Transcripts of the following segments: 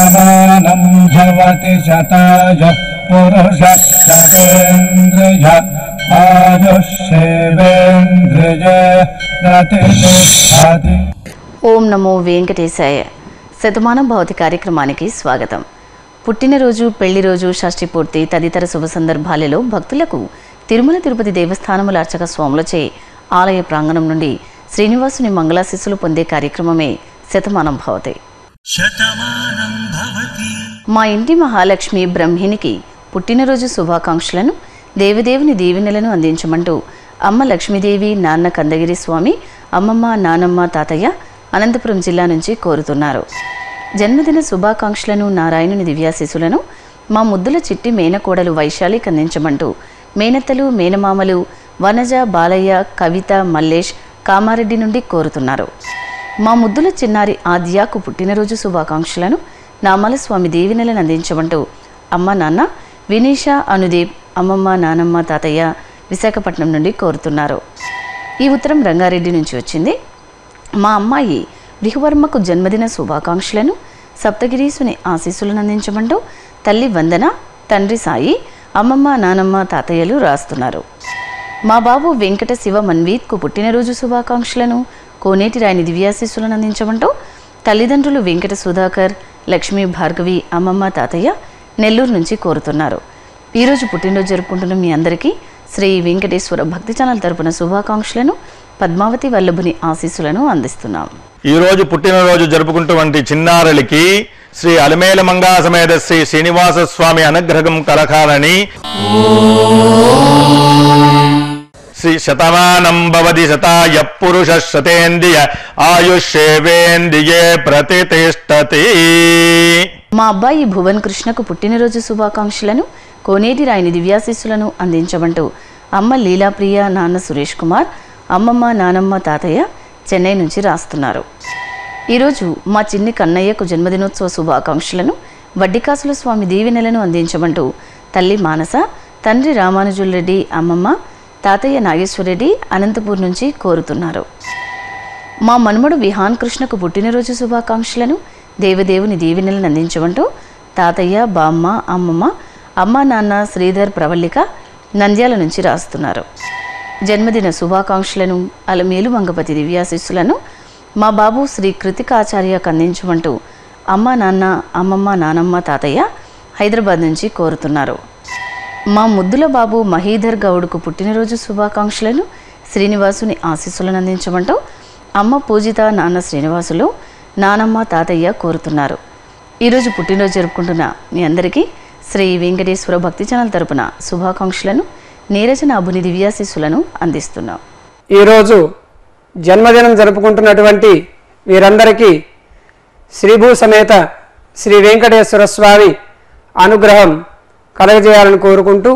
శతమానం భవతి శతాయ పురుష శతేంద్రియ ఆయుష్యేవేంద్రియ ప్రతిష్టతి ఓం నమో వెంకటేశాయ శతమానం భౌతి కార్యక్రమానికి స్వాగతం పుట్టినరోజు పెళ్లి రోజు షష్ఠి పూర్తి తదితర శుభ సందర్భాలలో భక్తులకు తిరుమల తిరుపతి దేవస్థానముల అర్చక స్వాములచే ఆలయ ప్రాంగణం నుండి శ్రీనివాసుని మంగళాశిస్సులు పొందే కార్యక్రమమే శతమానం భవతి మా ఇంటి మహాలక్ష్మి బ్రహ్మినికి పుట్టినరోజు శుభాకాంక్షలను దేవదేవుని దీవెనలను అందించమంటూ అమ్మ లక్ష్మీదేవి నాన్న కందగిరి స్వామి అమ్మమ్మ నానమ్మ తాతయ్య అనంతపురం జిల్లా నుంచి కోరుతున్నారు జన్మదిన శుభాకాంక్షలను నారాయణుని దివ్యాశిసులను మా ముద్దుల చిట్టి మేనకోడలు వైశాలికి అందించమంటూ మేనత్తలు మేనమామలు వనజ బాలయ్య కవిత మల్లేష్ కామారెడ్డి నుండి కోరుతున్నారు మా ముద్దుల చిన్నారి ఆద్యాకు పుట్టినరోజు శుభాకాంక్షలను నామల స్వామి దీవెనలను అందించమంటూ అమ్మ నాన్న వినీష అనుదీప్ అమ్మమ్మ నానమ్మ తాతయ్య విశాఖపట్నం నుండి కోరుతున్నారు ఈ ఉత్తరం రంగారెడ్డి నుంచి వచ్చింది మా అమ్మాయి రిహువర్మకు జన్మదిన శుభాకాంక్షలను సప్తగిరీసుని ఆశీస్సులను అందించమంటూ తల్లి వందన తండ్రి సాయి అమ్మమ్మ నానమ్మ తాతయ్యలు రాస్తున్నారు మా బాబు వెంకట శివ మన్వీత్కు పుట్టినరోజు శుభాకాంక్షలను కోనేటి రాయని దివ్యాశీస్సులను అందించమంటూ తల్లిదండ్రులు వెంకట సుధాకర్ లక్ష్మీ భార్గవి అమ్మమ్మ తాతయ్య నెల్లూరు నుంచి కోరుతున్నారు ఈరోజు పుట్టినరోజు జరుపుకుంటున్న మీ అందరికీ శ్రీ వెంకటేశ్వర భక్తి ఛానల్ తరపున శుభాకాంక్షలను పద్మావతి వల్లభుని ఆశీస్సులను అందిస్తున్నాం ఈ రోజు పుట్టినరోజు జరుపుకుంటున్నటువంటి చిన్నారులకి శ్రీ అలమేల మంగా సమేత శ్రీ శ్రీనివాస స్వామి అనుగ్రహం కలకాలని శ్రీ శతమానం భవతి శతాయ పురుష శతేంద్రియ ఆయుష్యేవేంద్రియే ప్రతిష్టతి మా అబ్బాయి భువన్ కృష్ణకు పుట్టినరోజు శుభాకాంక్షలను కోనేటి రాయని దివ్యాశీస్సులను అందించమంటూ అమ్మ లీలాప్రియ నాన్న సురేష్ కుమార్ అమ్మమ్మ నానమ్మ తాతయ్య చెన్నై నుంచి రాస్తున్నారు ఈరోజు మా చిన్ని కన్నయ్యకు జన్మదినోత్సవ శుభాకాంక్షలను వడ్డికాసుల స్వామి దీవెనలను అందించమంటూ తల్లి మానస తండ్రి రామానుజుల్ రెడ్డి అమ్మమ్మ తాతయ్య నాగేశ్వరరెడ్డి అనంతపూర్ నుంచి కోరుతున్నారు మా మనుమడు విహాన్ కృష్ణకు పుట్టినరోజు శుభాకాంక్షలను దేవదేవుని దీవెనలను అందించమంటూ తాతయ్య బామ్మ అమ్మమ్మ అమ్మ నాన్న శ్రీధర్ ప్రవల్లిక నంద్యాల నుంచి రాస్తున్నారు జన్మదిన శుభాకాంక్షలను అలమేలు మంగపతి దివ్యాశిస్సులను మా బాబు శ్రీ కృతికాచార్యకు అందించమంటూ అమ్మ నాన్న అమ్మమ్మ నానమ్మ తాతయ్య హైదరాబాద్ నుంచి కోరుతున్నారు మా ముద్దుల బాబు మహీధర్ గౌడ్కు పుట్టినరోజు శుభాకాంక్షలను శ్రీనివాసుని ఆశీస్సులను అందించమంటూ అమ్మ పూజిత నాన్న శ్రీనివాసులు నానమ్మ తాతయ్య కోరుతున్నారు ఈరోజు పుట్టినరోజు జరుపుకుంటున్న మీ అందరికీ శ్రీ వెంకటేశ్వర భక్తి ఛానల్ తరపున శుభాకాంక్షలను నీరజన అభుని దివ్యాశీస్సులను అందిస్తున్నాం ఈరోజు జన్మదినం జరుపుకుంటున్నటువంటి వీరందరికీ శ్రీభూ సమేత శ్రీ వెంకటేశ్వర స్వామి అనుగ్రహం కలగజేయాలని కోరుకుంటూ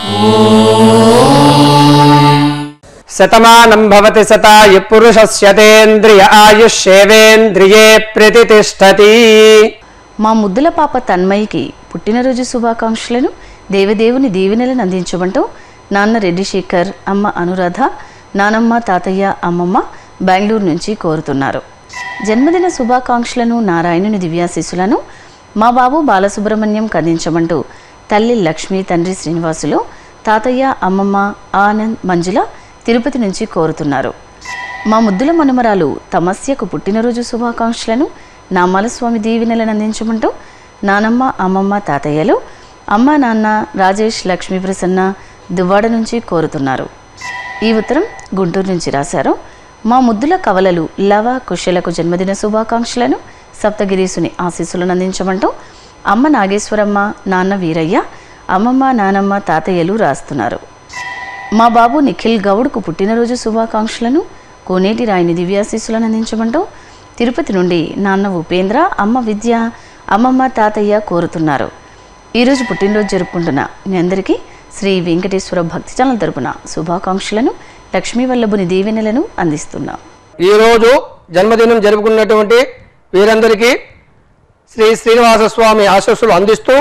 శతమానం భవతి శతాయ పురుషస్యతేంద్రియ ఆయుష్యేవేంద్రియే ప్రతిష్టతి మా ముద్దుల పాప తన్మయికి పుట్టినరోజు శుభాకాంక్షలను దేవదేవుని దీవెనలను అందించమంటూ నాన్న రెడ్డి శేఖర్ అమ్మ అనురాధ నానమ్మ తాతయ్య అమ్మమ్మ బెంగళూరు నుంచి కోరుతున్నారు జన్మదిన శుభాకాంక్షలను నారాయణుని దివ్యాశీస్సులను మా బాబు బాలసుబ్రహ్మణ్యం అందించమంటూ తల్లి లక్ష్మి తండ్రి శ్రీనివాసులు తాతయ్య అమ్మమ్మ ఆనంద్ మంజుల తిరుపతి నుంచి కోరుతున్నారు మా ముద్దుల మనుమరాలు తమస్యకు పుట్టినరోజు శుభాకాంక్షలను నామాల స్వామి దీవెనలను అందించమంటూ నానమ్మ అమ్మమ్మ తాతయ్యలు అమ్మ నాన్న రాజేష్ లక్ష్మీ ప్రసన్న దువ్వాడ నుంచి కోరుతున్నారు ఈ ఉత్తరం గుంటూరు నుంచి రాశారు మా ముద్దుల కవలలు లవ కుశలకు జన్మదిన శుభాకాంక్షలను సప్తగిరీసుని ఆశీస్సులను అందించమంటూ అమ్మ నాగేశ్వరమ్మ నాన్న వీరయ్య అమ్మమ్మ నానమ్మ తాతయ్యలు రాస్తున్నారు మా బాబు నిఖిల్ గౌడ్కు పుట్టినరోజు శుభాకాంక్షలను కోనేటి రాయిని దివ్యాశీస్సులను అందించమంటూ తిరుపతి నుండి నాన్న ఉపేంద్ర అమ్మ విద్య అమ్మమ్మ తాతయ్య కోరుతున్నారు ఈరోజు పుట్టినరోజు జరుపుకుంటున్న మీ అందరికీ శ్రీ వెంకటేశ్వర భక్తి ఛానల్ తరపున శుభాకాంక్షలను లక్ష్మీ వల్లభుని దీవెనలను అందిస్తున్నాం ఈరోజు జన్మదినం జరుపుకున్నటువంటి వీరందరికీ శ్రీ శ్రీనివాస స్వామి ఆశస్సులు అందిస్తూ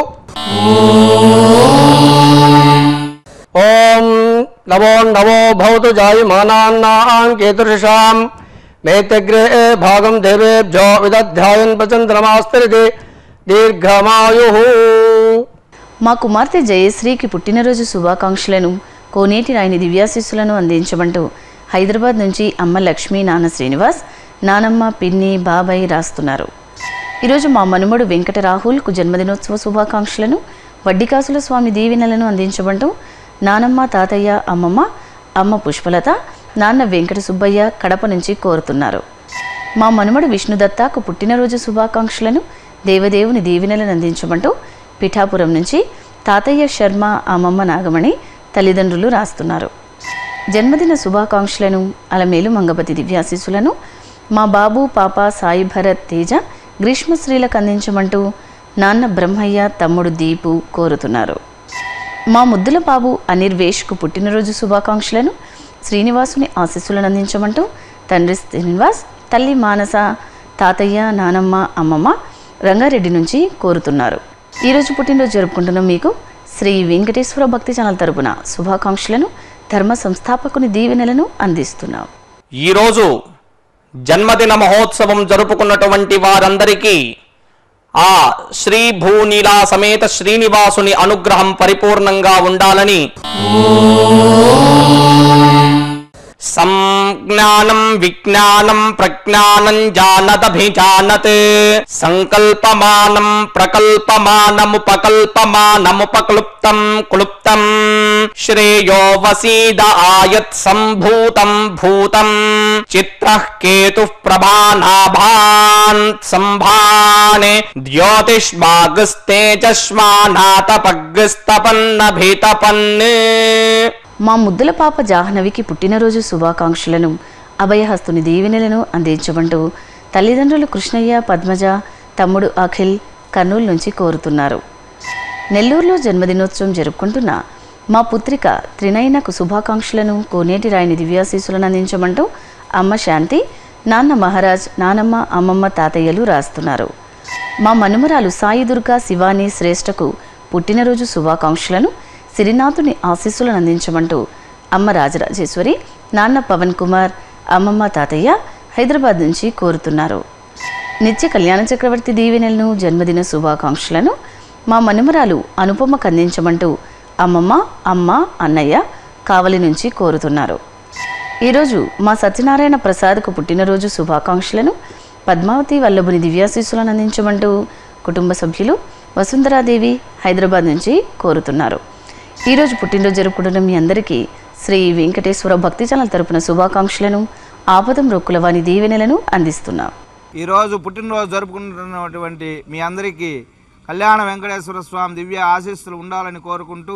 ఓం నమో నమో భవతు జాయమానాన్నాం కేతుషాం మేతగ్రే భాగం దేవేభ్యో విదధ్యాయన్ ప్రచంద్రమాస్తరితి దీర్ఘమాయు మా కుమార్తె జయశ్రీకి పుట్టినరోజు శుభాకాంక్షలను కోనేటి రాయని దివ్యాశీస్సులను అందించమంటూ హైదరాబాద్ నుంచి అమ్మ లక్ష్మి నాన్న శ్రీనివాస్ నానమ్మ పిన్ని బాబాయ్ రాస్తున్నారు ఈరోజు మా మనుమడు వెంకట రాహుల్కు జన్మదినోత్సవ శుభాకాంక్షలను వడ్డికాసుల స్వామి దీవెనలను అందించమంటూ నానమ్మ తాతయ్య అమ్మమ్మ అమ్మ పుష్పలత నాన్న వెంకట సుబ్బయ్య కడప నుంచి కోరుతున్నారు మా మనుమడు విష్ణుదత్తాకు పుట్టినరోజు శుభాకాంక్షలను దేవదేవుని దీవెనలను అందించమంటూ పిఠాపురం నుంచి తాతయ్య శర్మ అమ్మమ్మ నాగమణి తల్లిదండ్రులు రాస్తున్నారు జన్మదిన శుభాకాంక్షలను అలమేలు మంగపతి దివ్యాశీసులను మా బాబు పాప సాయి భరత్ తేజ గ్రీష్మశ్రీలకు అందించమంటూ నాన్న బ్రహ్మయ్య తమ్ముడు దీపు కోరుతున్నారు మా ముద్దుల బాబు అనిర్వేష్కు పుట్టినరోజు శుభాకాంక్షలను శ్రీనివాసుని ఆశీస్సులను అందించమంటూ తండ్రి శ్రీనివాస్ తల్లి మానస తాతయ్య నానమ్మ అమ్మమ్మ రంగారెడ్డి నుంచి కోరుతున్నారు ఈరోజు పుట్టినరోజు జరుపుకుంటున్న మీకు శ్రీ వెంకటేశ్వర భక్తి ఛానల్ తరపున శుభాకాంక్షలను ధర్మ సంస్థాపకుని దీవెనలను అందిస్తున్నాం ఈరోజు జన్మదిన మహోత్సవం జరుపుకున్నటువంటి వారందరికీ ఆ శ్రీ భూనీలా సమేత శ్రీనివాసుని అనుగ్రహం పరిపూర్ణంగా ఉండాలని సంజ్ఞానం విజ్ఞానం ప్రజ్ఞానం జానదభిజానత్ సంకల్పమానం ప్రకల్పమానముపకల్పమానముపక్లుప్తం క్లుప్తం శ్రేయో వసీద ఆయత్ సంభూతం భూతం చిత్ర కేతు ప్రభానాభాన్ సంభానే ద్యోతిష్మాగస్తేజస్మానాతపగ్స్తపన్నభితపన్ మా ముద్దుల పాప జాహ్నవికి పుట్టినరోజు శుభాకాంక్షలను అభయహస్తుని దీవెనలను అందించమంటూ తల్లిదండ్రులు కృష్ణయ్య పద్మజ తమ్ముడు అఖిల్ కర్నూలు నుంచి కోరుతున్నారు నెల్లూరులో జన్మదినోత్సవం జరుపుకుంటున్న మా పుత్రిక త్రినయనకు శుభాకాంక్షలను కోనేటి రాయని దివ్యాశీసులను అందించమంటూ అమ్మ శాంతి నాన్న మహారాజ్ నానమ్మ అమ్మమ్మ తాతయ్యలు రాస్తున్నారు మా మనుమరాలు సాయి దుర్గా శివాని శ్రేష్టకు పుట్టినరోజు శుభాకాంక్షలను సిరినాథుని ఆశీస్సులను అందించమంటూ అమ్మ రాజరాజేశ్వరి నాన్న పవన్ కుమార్ అమ్మమ్మ తాతయ్య హైదరాబాద్ నుంచి కోరుతున్నారు నిత్య కళ్యాణ చక్రవర్తి దీవెనలను జన్మదిన శుభాకాంక్షలను మా మనుమరాలు అనుపమకు అందించమంటూ అమ్మమ్మ అమ్మ అన్నయ్య కావలి నుంచి కోరుతున్నారు ఈరోజు మా సత్యనారాయణ ప్రసాద్కు పుట్టినరోజు శుభాకాంక్షలను పద్మావతి వల్లభుని దివ్యాశీస్సులను అందించమంటూ కుటుంబ సభ్యులు వసుంధరాదేవి హైదరాబాద్ నుంచి కోరుతున్నారు ఈరోజు పుట్టినరోజు జరుపుకుంటున్న మీ అందరికీ శ్రీ వెంకటేశ్వర భక్తి ఛానల్ తరపున శుభాకాంక్షలను ఆపదం రొక్కుల వాని దీవెనలను అందిస్తున్నాం ఈరోజు పుట్టినరోజు జరుపుకుంటున్నటువంటి మీ అందరికీ కళ్యాణ వెంకటేశ్వర స్వామి దివ్య ఆశీస్సులు ఉండాలని కోరుకుంటూ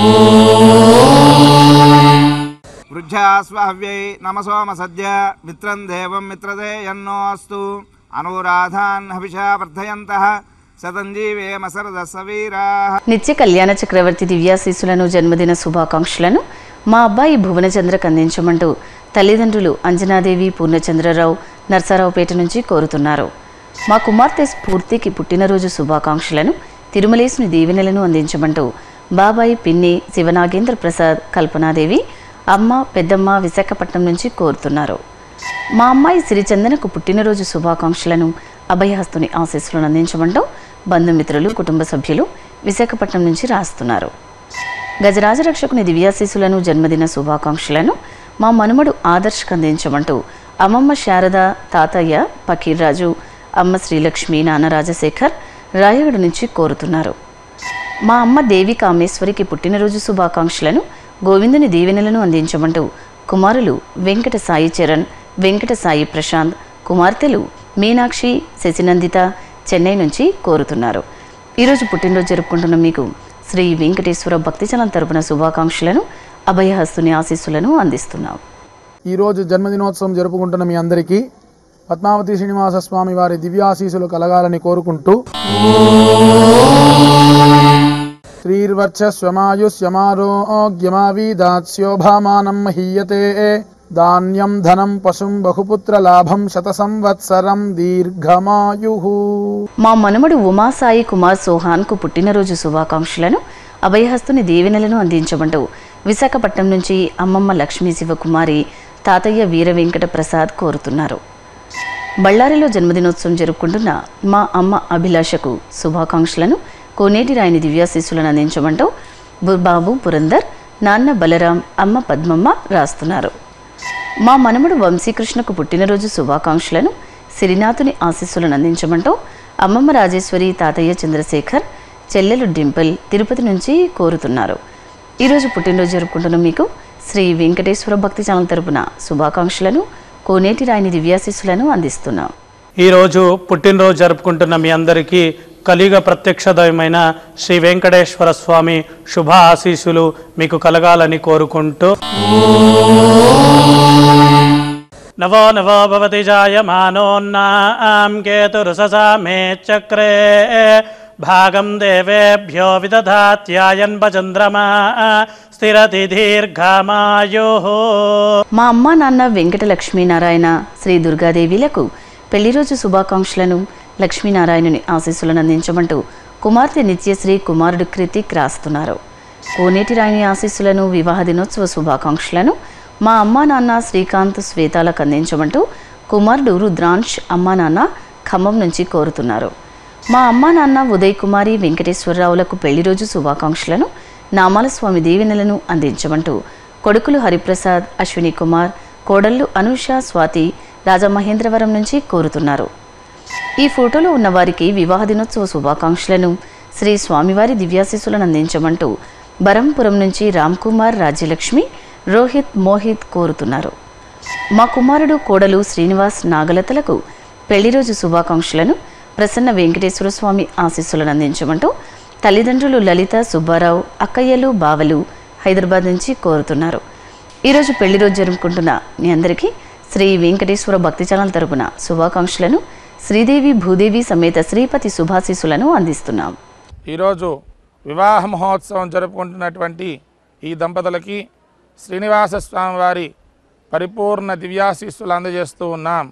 వృద్ధాస్వావ్యై నమసోమ సద్య మిత్రం దేవం మిత్రదే ఎన్నోస్తు అనురాధాన్ హవిషా వర్ధయంత శతంజీవేమ సరద సవీరా నిత్య కళ్యాణ చక్రవర్తి దివ్యాశీస్సులను జన్మదిన శుభాకాంక్షలను మా అబ్బాయి భువనచంద్రకు అందించమంటూ తల్లిదండ్రులు అంజనాదేవి పూర్ణచంద్రరావు నర్సారావుపేట నుంచి కోరుతున్నారు మా కుమార్తె స్ఫూర్తికి పుట్టినరోజు శుభాకాంక్షలను తిరుమలేసుని దీవెనలను అందించమంటూ బాబాయి పిన్ని శివనాగేంద్ర ప్రసాద్ కల్పనాదేవి అమ్మ పెద్దమ్మ విశాఖపట్నం నుంచి కోరుతున్నారు మా అమ్మాయి సిరిచందనకు పుట్టినరోజు శుభాకాంక్షలను అభయహస్తుని ఆశీస్సులను అందించమంటూ బంధుమిత్రులు కుటుంబ సభ్యులు విశాఖపట్నం నుంచి రాస్తున్నారు గజరాజ రక్షకుని దివ్యాశీసులను జన్మదిన శుభాకాంక్షలను మా మనుమడు ఆదర్శకు అందించమంటూ అమ్మమ్మ శారద తాతయ్య పకీర్రాజు అమ్మ శ్రీలక్ష్మి నాన్న రాజశేఖర్ రాయగడ నుంచి కోరుతున్నారు మా అమ్మ దేవి కామేశ్వరికి పుట్టినరోజు శుభాకాంక్షలను గోవిందుని దీవెనలను అందించమంటూ కుమారులు వెంకట సాయి చరణ్ వెంకట సాయి ప్రశాంత్ కుమార్తెలు మీనాక్షి శశినందిత చెన్నై నుంచి కోరుతున్నారు ఈరోజు పుట్టినరోజు జరుపుకుంటున్న మీకు శ్రీ వెంకటేశ్వర భక్తి చలం తరపున శుభాకాంక్షలను అభయహస్తుని ఆశీస్సులను అందిస్తున్నాం ఈరోజు జన్మదినోత్సవం జరుపుకుంటున్న మీ అందరికీ పద్మావతి శ్రీనివాస స్వామి వారి దివ్యాశీసులు కలగాలని కోరుకుంటూ శ్రీర్వర్చస్వమాయుష్యమారోగ్యమావీదాస్యోభామానం మహీయతే ధాన్యం ధనం పశుం బహుపుత్ర లాభం శత సంవత్సరం దీర్ఘమాయు మా మనుమడు ఉమాసాయి కుమార్ సోహాన్కు పుట్టినరోజు శుభాకాంక్షలను అభయహస్తుని దీవెనలను అందించమంటూ విశాఖపట్నం నుంచి అమ్మమ్మ లక్ష్మీ శివకుమారి తాతయ్య వీర వెంకట ప్రసాద్ కోరుతున్నారు బళ్ళారిలో జన్మదినోత్సవం జరుపుకుంటున్న మా అమ్మ అభిలాషకు శుభాకాంక్షలను కోనేటి రాయని దివ్యాశీస్సులను అందించమంటూ బు- బాబు పురందర్ నాన్న బలరాం అమ్మ పద్మమ్మ రాస్తున్నారు మా మనముడు వంశీకృష్ణకు పుట్టినరోజు శుభాకాంక్షలను సిరినాథుని ఆశీస్సులను అందించమంటూ అమ్మమ్మ రాజేశ్వరి తాతయ్య చంద్రశేఖర్ చెల్లెలు డింపుల్ తిరుపతి నుంచి కోరుతున్నారు ఈరోజు పుట్టినరోజు జరుపుకుంటున్న మీకు శ్రీ వెంకటేశ్వర భక్తి ఛానల్ తరపున శుభాకాంక్షలను కోనేటి రాయని దివ్యాశీస్సులను అందిస్తున్నాం ఈరోజు పుట్టినరోజు జరుపుకుంటున్న మీ అందరికీ కలియుగ ప్రత్యక్ష దైవమైన శ్రీ వెంకటేశ్వర స్వామి శుభ ఆశీస్సులు మీకు కలగాలని కోరుకుంటూ నవో నవో భవతి జాయమానోన్నాం కేతురుససా మే చక్రే భాగం దేవేభ్యో విదధాత్యాయన్ భచంద్రమా స్థిరతి దీర్ఘమాయో మా అమ్మ నాన్న వెంకట లక్ష్మీనారాయణ శ్రీ దుర్గాదేవిలకు పెళ్లిరోజు శుభాకాంక్షలను లక్ష్మీనారాయణుని ఆశీస్సులను అందించమంటూ కుమార్తె నిత్యశ్రీ కుమారుడు కృతిక్ రాస్తున్నారు కోనేటి రాయని ఆశీస్సులను వివాహ దినోత్సవ శుభాకాంక్షలను మా అమ్మా నాన్న శ్రీకాంత్ శ్వేతాలకు అందించమంటూ కుమారుడు రుద్రాంశ్ అమ్మా నాన్న ఖమ్మం నుంచి కోరుతున్నారు మా అమ్మా నాన్న ఉదయ్ కుమారి వెంకటేశ్వరరావులకు పెళ్లిరోజు శుభాకాంక్షలను నామాల స్వామి దీవెనలను అందించమంటూ కొడుకులు హరిప్రసాద్ అశ్విని కుమార్ కోడళ్ళు అనూష స్వాతి రాజమహేంద్రవరం నుంచి కోరుతున్నారు ఈ ఫోటోలో ఉన్న వారికి వివాహ దినోత్సవ శుభాకాంక్షలను శ్రీ స్వామివారి దివ్యాశీస్సులను అందించమంటూ బరంపురం నుంచి రామ్ కుమార్ రాజ్యలక్ష్మి రోహిత్ మోహిత్ కోరుతున్నారు మా కుమారుడు కోడలు శ్రీనివాస్ నాగలతలకు పెళ్లిరోజు శుభాకాంక్షలను ప్రసన్న వెంకటేశ్వర స్వామి ఆశీస్సులను అందించమంటూ తల్లిదండ్రులు లలిత సుబ్బారావు అక్కయ్యలు బావలు హైదరాబాద్ నుంచి కోరుతున్నారు ఈరోజు పెళ్లి రోజు జరుపుకుంటున్న మీ అందరికీ శ్రీ వెంకటేశ్వర భక్తి ఛానల్ తరపున శుభాకాంక్షలను శ్రీదేవి భూదేవి సమేత శ్రీపతి శుభాశీస్సులను అందిస్తున్నాం ఈరోజు వివాహ మహోత్సవం జరుపుకుంటున్నటువంటి ఈ దంపతులకి శ్రీనివాస స్వామి వారి పరిపూర్ణ దివ్యాశీస్సులు అందజేస్తూ ఉన్నాం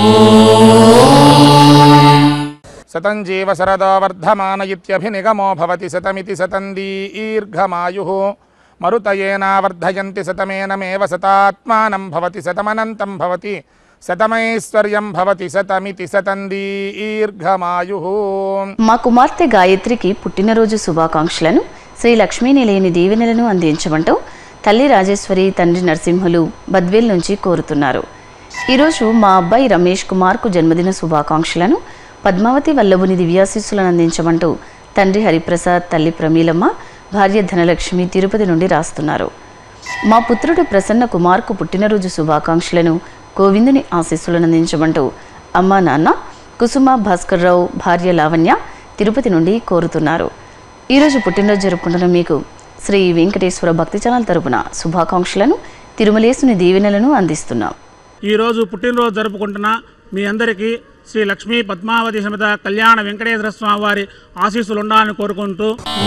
శతం జీవ శరదో వర్ధమాన ఇత్యభినిగమో భవతి శతమితి శతం దీర్ఘమాయు మరుతయేనావర్ధయంతి శతమేనమేవ శతాత్మానం భవతి శతమనంతం భవతి శతమైశ్వర్యం భవతి శతమితి శతం దీర్ఘమాయు మా కుమార్తె గాయత్రికి పుట్టినరోజు శుభాకాంక్షలను శ్రీ లక్ష్మీ నిలయని దీవెనలను అందించమంటూ తల్లి రాజేశ్వరి తండ్రి నరసింహులు బద్వేల్ నుంచి కోరుతున్నారు ఈరోజు మా అబ్బాయి రమేష్ కుమార్కు జన్మదిన శుభాకాంక్షలను పద్మావతి వల్లభుని దివ్యాశీస్సులను అందించమంటూ తండ్రి హరిప్రసాద్ తల్లి ప్రమీలమ్మ భార్య ధనలక్ష్మి తిరుపతి నుండి రాస్తున్నారు మా పుత్రుడు ప్రసన్న కుమార్కు పుట్టినరోజు శుభాకాంక్షలను గోవిందుని ఆశీస్సులను అందించమంటూ అమ్మా నాన్న కుసుమ భాస్కర్రావు భార్య లావణ్య తిరుపతి నుండి కోరుతున్నారు ఈరోజు పుట్టినరోజు జరుపుకుంటున్న మీకు శ్రీ వెంకటేశ్వర భక్తి ఛానల్ తరపున శుభాకాంక్షలను తిరుమలేసుని దీవెనలను అందిస్తున్నాం ఈరోజు పుట్టినరోజు జరుపుకుంటున్న మీ అందరికీ శ్రీ లక్ష్మీ పద్మావతి సమేత కళ్యాణ వెంకటేశ్వర స్వామి వారి ఆశీస్సులు ఉండాలని కోరుకుంటూ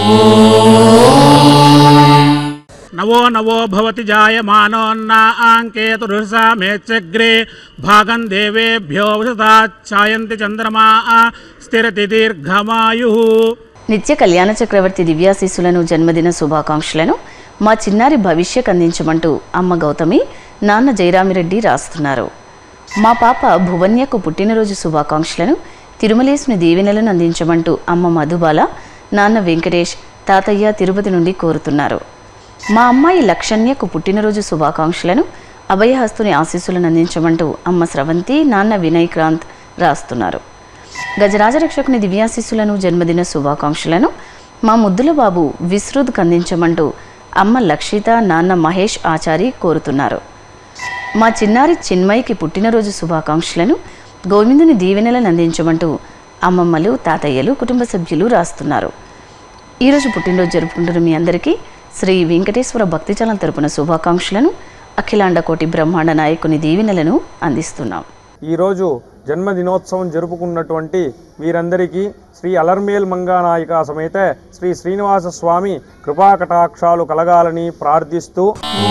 నవో నవో భవతి జాయమానోన్నాంకేతురుసా మేచ్చగ్రే భాగం దేవేభ్యో ఛాయంతి చంద్రమా స్థిరతి దీర్ఘమాయు నిత్య కళ్యాణ చక్రవర్తి దివ్యాశీస్సులను జన్మదిన శుభాకాంక్షలను మా చిన్నారి భవిష్యకు అందించమంటూ అమ్మ గౌతమి నాన్న జయరామిరెడ్డి రాస్తున్నారు మా పాప భువన్యకు పుట్టినరోజు శుభాకాంక్షలను తిరుమలేసుని దీవెనలను అందించమంటూ అమ్మ మధుబాల నాన్న వెంకటేష్ తాతయ్య తిరుపతి నుండి కోరుతున్నారు మా అమ్మాయి లక్షణ్యకు పుట్టినరోజు శుభాకాంక్షలను అభయహస్తుని ఆశీస్సులను అందించమంటూ అమ్మ స్రవంతి నాన్న వినయ్ క్రాంత్ రాస్తున్నారు గజరాజ రక్షకుని దివ్యాశీస్సులను జన్మదిన శుభాకాంక్షలను మా ముద్దుల బాబు విశ్రుద్కు అందించమంటూ అమ్మ లక్షిత నాన్న మహేష్ ఆచారి కోరుతున్నారు మా చిన్నారి చిన్మయికి పుట్టినరోజు శుభాకాంక్షలను గోవిందుని దీవెనలను అందించమంటూ అమ్మమ్మలు తాతయ్యలు కుటుంబ సభ్యులు రాస్తున్నారు ఈరోజు పుట్టినరోజు జరుపుకుంటున్న మీ అందరికీ శ్రీ వెంకటేశ్వర భక్తి ఛానల్ తరపున శుభాకాంక్షలను అఖిలాండ కోటి బ్రహ్మాండ నాయకుని దీవెనలను అందిస్తున్నాం ఈరోజు జన్మదినోత్సవం జరుపుకున్నటువంటి వీరందరికీ శ్రీ అలర్మేల్ మంగానాయిక సమేత శ్రీ శ్రీనివాస స్వామి కృపాకటాక్షాలు కలగాలని ప్రార్థిస్తూ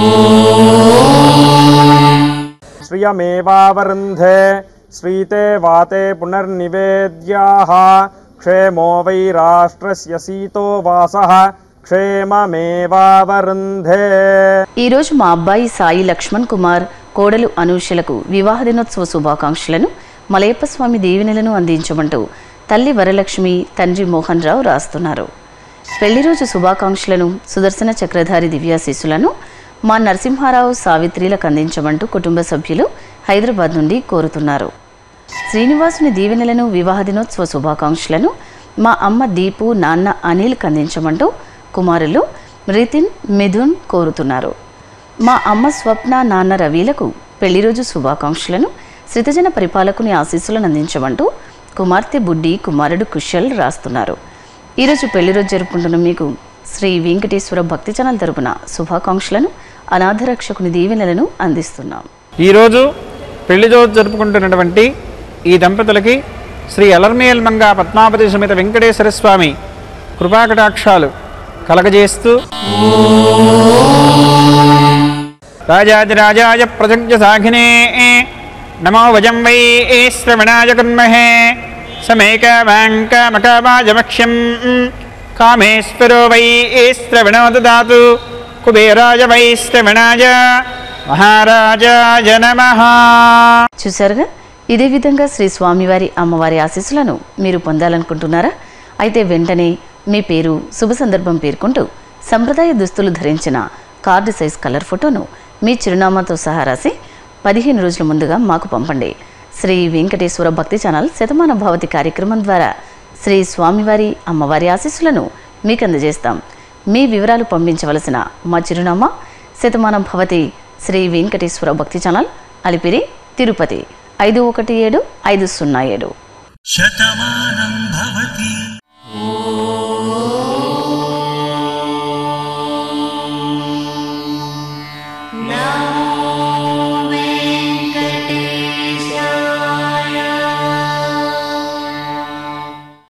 శ్రియమేవావరుంధే శ్రీతే వాతే పునర్నివేద్యాః క్షేమో వై రాష్ట్రస్య సీతో వాసః క్షేమమేవావరుంధే ఈరోజు మా అబ్బాయి సాయి లక్ష్మణ్ కుమార్ కోడలు అనూషలకు వివాహ దినోత్సవ శుభాకాంక్షలను మలయప్ప స్వామి దీవెనలను అందించమంటూ తల్లి వరలక్ష్మి తండ్రి మోహన్ రావు రాస్తున్నారు పెళ్లి రోజు శుభాకాంక్షలను సుదర్శన చక్రధారి దివ్యాశీసులను మా నరసింహారావు సావిత్రిలకు అందించమంటూ కుటుంబ సభ్యులు హైదరాబాద్ నుండి కోరుతున్నారు శ్రీనివాసుని దీవెనలను వివాహ దినోత్సవ శుభాకాంక్షలను మా అమ్మ దీపు నాన్న అనిల్కి అందించమంటూ కుమారులు రితిన్ మిథున్ కోరుతున్నారు మా అమ్మ స్వప్న నాన్న రవిలకు పెళ్లి రోజు శుభాకాంక్షలను శ్రితజన పరిపాలకుని ఆశీస్సులను అందించమంటూ కుమార్తె బుడ్డి కుమారుడు కుశల్ రాస్తున్నారు ఈరోజు పెళ్లి రోజు జరుపుకుంటున్న మీకు శ్రీ వెంకటేశ్వర భక్తి ఛానల్ తరపున శుభాకాంక్షలను అనాథ రక్షకుని దీవెనలను అందిస్తున్నాం ఈరోజు పెళ్లి రోజు జరుపుకుంటున్నటువంటి ఈ దంపతులకి శ్రీ అలర్మేల్ మంగా పద్మావతి సమేత వెంకటేశ్వర స్వామి కృపాకటాక్షాలు కలగజేస్తూ రాజాదిరాజాయ ప్రజజ్ఞ సాఘినే నమో వజం వై శ్రవణాయ కన్మహే సమేక వాంకమకవాజమక్ష్యం కామేశ్వరో వై శ్రవణో దదాతు కుబేరాయ వై శ్రవణాయ మహారాజాయ నమః చూశారుగా ఇదే విధంగా శ్రీ స్వామివారి అమ్మవారి ఆశీస్సులను మీరు పొందాలనుకుంటున్నారా అయితే వెంటనే మీ పేరు శుభ సందర్భం పేర్కొంటూ సంప్రదాయ దుస్తులు ధరించిన కార్డు సైజ్ కలర్ ఫోటోను మీ చిరునామాతో సహా రాసి పదిహేను రోజుల ముందుగా మాకు పంపండి శ్రీ వెంకటేశ్వర భక్తి ఛానల్ శతమాన భవతి కార్యక్రమం ద్వారా శ్రీ స్వామివారి అమ్మవారి ఆశీస్సులను మీకు అందజేస్తాం మీ వివరాలు పంపించవలసిన మా చిరునామా శతమాన భవతి శ్రీ వెంకటేశ్వర భక్తి ఛానల్ అలిపిరి తిరుపతి ఐదు ఒకటి ఏడు ఐదు సున్నా ఏడు శతమానం